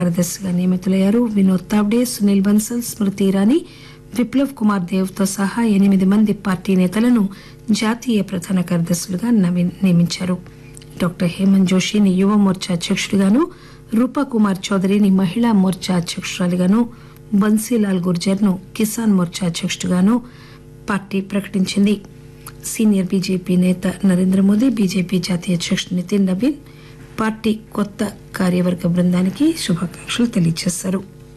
కార్యదర్శిగా నియమితులయ్యారు వినోద్ తావ్డే సునీల్ బన్సల్ స్మృతి ఇరానీ విప్లవ్ కుమార్ దేవ్ తో సహా ఎనిమిది మంది పార్టీ నేతలను జాతీయ ప్రధాన కార్యదర్శులుగా నవీన్ నియమించారు డాక్టర్ హేమంత్ జోషిని యువ మోర్చా అధ్యక్షుడిగాను రూపా కుమార్ చౌదరిని మహిళా మోర్చా అధ్యక్షురాలిగాను బన్సీలాల్ గుర్జర్ ను కిసాన్ మోర్చా అధ్యక్షుడిగాను పార్టీ ప్రకటించింది సీనియర్ బీజేపీ నేత నరేంద్ర మోదీ బీజేపీ జాతీయ అధ్యక్షుడు నితిన్ నబీన్ పార్టీ కొత్త కార్యవర్గ బృందానికి శుభాకాంక్షలు తెలియజేశారు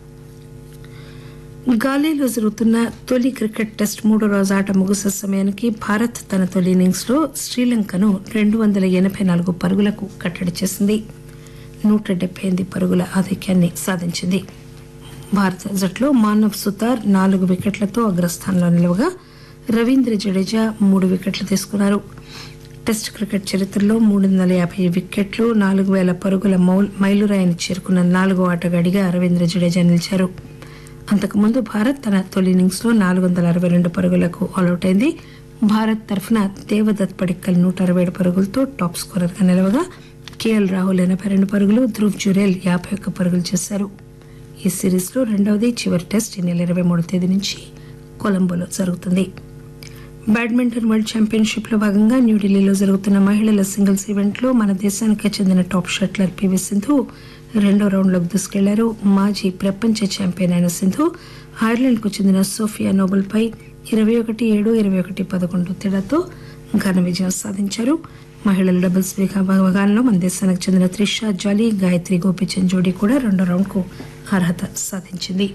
గాలేలో జరుగుతున్న తొలి క్రికెట్ టెస్ట్ మూడో రోజు ఆట ముగిసే సమయానికి భారత్ తన తొలి ఇన్నింగ్స్ లో శ్రీలంకను రెండు వందల ఎనభై నాలుగు పరుగులకు కట్టడి చేసింది నూట డెబ్బై ఎనిమిది పరుగుల ఆధిక్యాన్ని సాధించింది భారత జట్లో మానవ్ సుతార్ నాలుగు వికెట్లతో అగ్రస్థానంలో నిలవగా రవీంద్ర జడేజా మూడు వికెట్లు తీసుకున్నారు టెస్ట్ క్రికెట్ చరిత్రలో మూడు వందల యాభై వికెట్లు నాలుగు వేల పరుగుల మౌల్ మైలురాయిని చేరుకున్న నాలుగో ఆటగాడిగా రవీంద్ర జడేజా నిలిచారు అంతకుముందు భారత్ తన తొలి ఇన్నింగ్స్ లో నాలుగు వందల అరవై రెండు పరుగులకు ఆల్అౌట్ అయింది భారత్ తరఫున దేవదత్ పడిక్కల్ నూట అరవై ఏడు పరుగులతో టాప్ స్కోరర్ గా నిలవగా కేఎల్ రాహుల్ ఎనభై రెండు పరుగులు ధ్రువ్ జురేల్ యాభై ఒక్క పరుగులు చేశారు ఈ సిరీస్ లో రెండవది చివరి టెస్ట్ ఈ నెల ఇరవై మూడో తేదీ నుంచి కొలంబోలో జరుగుతుంది బ్యాడ్మింటన్ వరల్డ్ ఛాంపియన్షిప్ లో భాగంగా న్యూఢిల్లీలో జరుగుతున్న మహిళల సింగిల్స్ ఈవెంట్ లో మన దేశానికి చెందిన టాప్ షట్లర్ పివి సింధు రెండో రౌండ్లోకి దూసుకెళ్లారు మాజీ ప్రపంచ ఛాంపియన్ అయిన సింధు ఐర్లాండ్ కు చెందిన సోఫియా నోబెల్ పై ఇరవై ఒకటి ఏడు ఇరవై ఒకటి పదకొండు తేడాతో ఘన విజయం సాధించారు మహిళల డబుల్స్ విభాగంలో మన దేశానికి చెందిన త్రిషా జాలీ గాయత్రి గోపిచంద్ జోడీ కూడా రెండో రౌండ్ కు అర్హత సాధించింది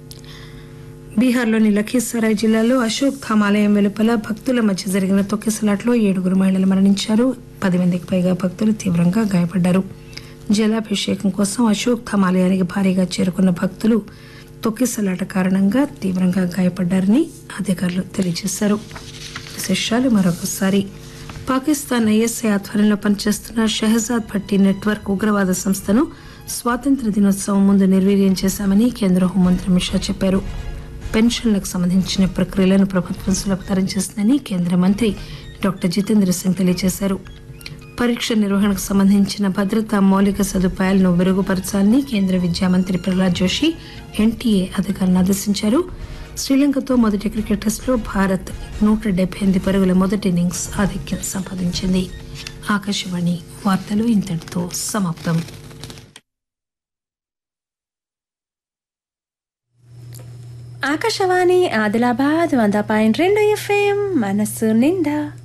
బీహార్లోని లఖీసరాయ్ జిల్లాలో అశోక్ ధామ్ ఆలయం వెలుపల భక్తుల మధ్య జరిగిన తొక్కిసలాట్లో ఏడుగురు మహిళలు మరణించారు పది మందికి పైగా భక్తులు తీవ్రంగా గాయపడ్డారు జలాభిషేకం కోసం అశోక్ ధామ్ ఆలయానికి భారీగా చేరుకున్న భక్తులు తొక్కిసలాట కారణంగా తీవ్రంగా గాయపడ్డారని అధికారులు తెలియజేశారు విశేషాలు మరొకసారి పాకిస్తాన్ ఐఎస్ఐ ఆధ్వర్యంలో పనిచేస్తున్న షెహజాద్ భట్టి నెట్వర్క్ ఉగ్రవాద సంస్థను స్వాతంత్ర దినోత్సవం ముందు నిర్వీర్యం చేశామని కేంద్ర హోంమంత్రి అమిత్ షా చెప్పారు పెన్షన్లకు సంబంధించిన ప్రక్రియలను ప్రభుత్వం సులభతరం చేస్తుందని కేంద్ర మంత్రి డాక్టర్ జితేంద్ర సింగ్ తెలియజేశారు పరీక్ష నిర్వహణకు సంబంధించిన భద్రతా మౌలిక సదుపాయాలను మెరుగుపరచాలని కేంద్ర విద్యా మంత్రి ప్రహ్లాద్ జోషి ఎన్టీఏ అధికారులను ఆదేశించారు శ్రీలంకతో మొదటి క్రికెట్ టెస్టులో భారత్ నూట డెబ్బై ఎనిమిది పరుగుల మొదటి ఇన్నింగ్స్ ఆధిక్యం సంపాదించింది ఆకాశవాణి వార్తలు ఇంతటితో సమాప్తం ఆకాశవాణి ఆదిలాబాద్ వంద పాయింట్ రెండు ఎఫ్ఎం మనస్సు నిండా